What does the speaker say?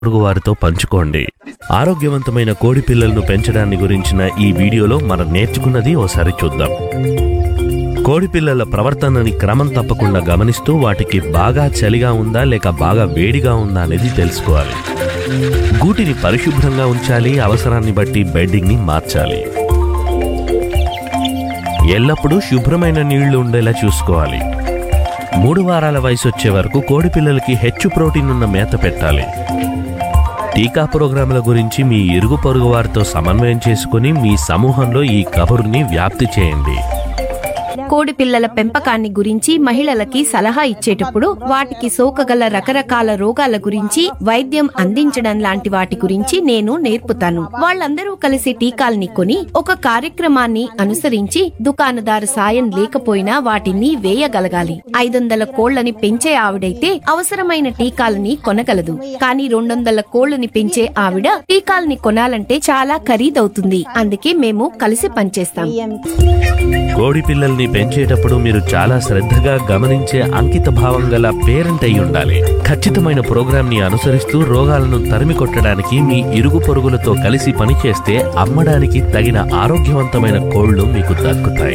పొరుగు వారితో పంచుకోండి ఆరోగ్యవంతమైన కోడి పిల్లలను పెంచడాన్ని గురించిన ఈ వీడియోలో మనం నేర్చుకున్నది ఓసారి చూద్దాం కోడి పిల్లల ప్రవర్తనని క్రమం తప్పకుండా గమనిస్తూ వాటికి బాగా చలిగా ఉందా లేక బాగా వేడిగా ఉందా అనేది తెలుసుకోవాలి గూటిని పరిశుభ్రంగా ఉంచాలి అవసరాన్ని బట్టి బెడ్డింగ్ ని మార్చాలి ఎల్లప్పుడూ శుభ్రమైన నీళ్లు ఉండేలా చూసుకోవాలి మూడు వారాల వయసు వచ్చే వరకు కోడి పిల్లలకి హెచ్చు ప్రోటీన్ ఉన్న మేత పెట్టాలి టీకా ప్రోగ్రాముల గురించి మీ ఇరుగు పొరుగు వారితో సమన్వయం చేసుకుని మీ సమూహంలో ఈ కబుర్ని వ్యాప్తి చేయండి కోడి పిల్లల పెంపకాన్ని గురించి మహిళలకి సలహా ఇచ్చేటప్పుడు వాటికి సోకగల రకరకాల రోగాల గురించి వైద్యం అందించడం లాంటి వాటి గురించి నేను నేర్పుతాను వాళ్ళందరూ కలిసి టీకాల్ని కొని ఒక కార్యక్రమాన్ని అనుసరించి దుకాణదారు సాయం లేకపోయినా వాటిని వేయగలగాలి ఐదొందల కోళ్లని పెంచే ఆవిడైతే అవసరమైన టీకాలని కొనగలదు కానీ రెండొందల కోళ్లని పెంచే ఆవిడ టీకాల్ని కొనాలంటే చాలా ఖరీదవుతుంది అందుకే మేము కలిసి పనిచేస్తాం కోడి పిల్లల్ని పెంచేటప్పుడు మీరు చాలా శ్రద్ధగా గమనించే అంకిత భావం గల పేరెంట్ అయి ఉండాలి ఖచ్చితమైన ప్రోగ్రామ్ ని అనుసరిస్తూ రోగాలను తరిమి కొట్టడానికి మీ ఇరుగు పొరుగులతో కలిసి పనిచేస్తే అమ్మడానికి తగిన ఆరోగ్యవంతమైన కోళ్లు మీకు దక్కుతాయి